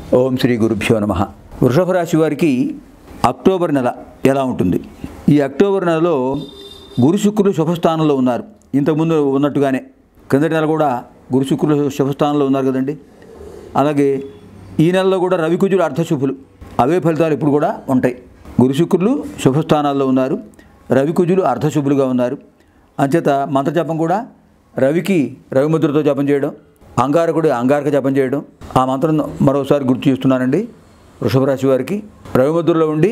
ఓం శ్రీ గురుభ్యో నమ వృషభ రాశి వారికి అక్టోబర్ నెల ఎలా ఉంటుంది ఈ అక్టోబర్ నెలలో గురు శుక్రులు శుభస్థానంలో ఉన్నారు ఇంతకుముందు ఉన్నట్టుగానే క్రిందటి నెల కూడా గురు శుక్రులు శుభస్థానంలో ఉన్నారు కదండి అలాగే ఈ నెలలో కూడా రవికుజులు అర్ధశుభులు అవే ఫలితాలు ఇప్పుడు కూడా ఉంటాయి గురు శుక్రులు శుభస్థానాల్లో ఉన్నారు రవికుజులు అర్ధశుభులుగా ఉన్నారు అంచేత మంత్రజపం కూడా రవికి రవిముద్రతో జపం చేయడం అంగారకుడు అంగారక జపం చేయడం ఆ మంత్రం మరోసారి గుర్తు చేస్తున్నానండి వృషభ రాశి వారికి రవిముద్రలో ఉండి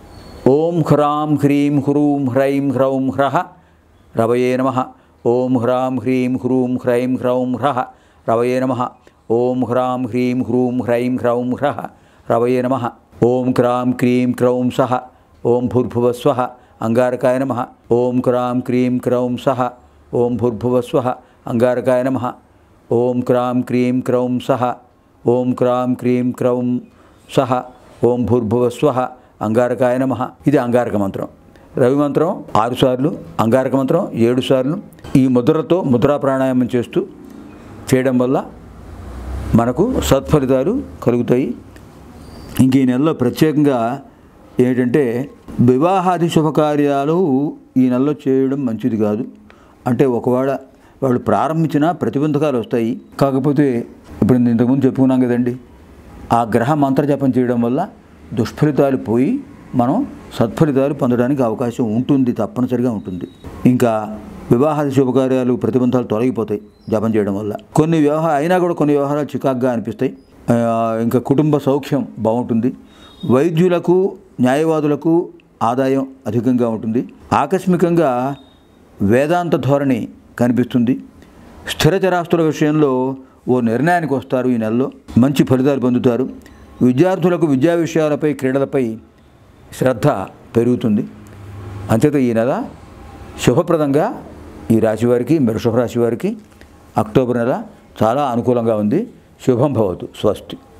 ఓం హ్రాం హ్రీం హ్రూం హ్రైం హ్రౌం హ్రహ రవయే నమ ఓం హ్రాం హ్రీం హ్రూం హ్రైం హ్రౌం హ్రహ రవయే నమ ఓం హ్రాం హ్రీం హ్రూం హ్రైం హ్రౌం హ్రహ రవయే నమ ఓం క్రాం క్రీం క్రౌం సహ ఓం భూర్భువస్వ అంగారకాయ నమ ఓం క్రాం క్రీం క్రౌం సహ ఓం భూర్భువస్వ అంగారకాయ నమ ఓం క్రాం క్రీం క్రౌం సహ ఓం క్రాం క్రీం క్రౌం సహ ఓం భూర్భువస్వ అంగారకాయ నమ ఇది అంగారక మంత్రం రవి మంత్రం ఆరు సార్లు అంగారక మంత్రం ఏడు సార్లు ఈ ముద్రతో ముద్రా ప్రాణాయామం చేస్తూ చేయడం వల్ల మనకు సత్ఫలితాలు కలుగుతాయి ఇంక ఈ నెలలో ప్రత్యేకంగా ఏంటంటే వివాహాది శుభకార్యాలు ఈ నెలలో చేయడం మంచిది కాదు అంటే ఒకవేళ వాళ్ళు ప్రారంభించిన ప్రతిబంధకాలు వస్తాయి కాకపోతే ఇప్పుడు నేను ఇంతకుముందు చెప్పుకున్నాం కదండి ఆ గ్రహ మంత్ర జపం చేయడం వల్ల దుష్ఫలితాలు పోయి మనం సత్ఫలితాలు పొందడానికి అవకాశం ఉంటుంది తప్పనిసరిగా ఉంటుంది ఇంకా వివాహాది శుభకార్యాలు ప్రతిబంధాలు తొలగిపోతాయి జపం చేయడం వల్ల కొన్ని వ్యవహార అయినా కూడా కొన్ని వ్యవహారాలు చికాగ్గా అనిపిస్తాయి ఆ, ఇంకా కుటుంబ సౌఖ్యం బాగుంటుంది వైద్యులకు న్యాయవాదులకు ఆదాయం అధికంగా ఉంటుంది ఆకస్మికంగా వేదాంత ధోరణి కనిపిస్తుంది స్థిర చరాస్తుల విషయంలో ఓ నిర్ణయానికి వస్తారు ఈ నెలలో మంచి ఫలితాలు పొందుతారు విద్యార్థులకు విద్యా విషయాలపై క్రీడలపై శ్రద్ధ పెరుగుతుంది అంతేత ఈ నెల శుభప్రదంగా ఈ రాశి వారికి వృషభ రాశి వారికి అక్టోబర్ నెల చాలా అనుకూలంగా ఉంది శుభం భవతు స్వస్తి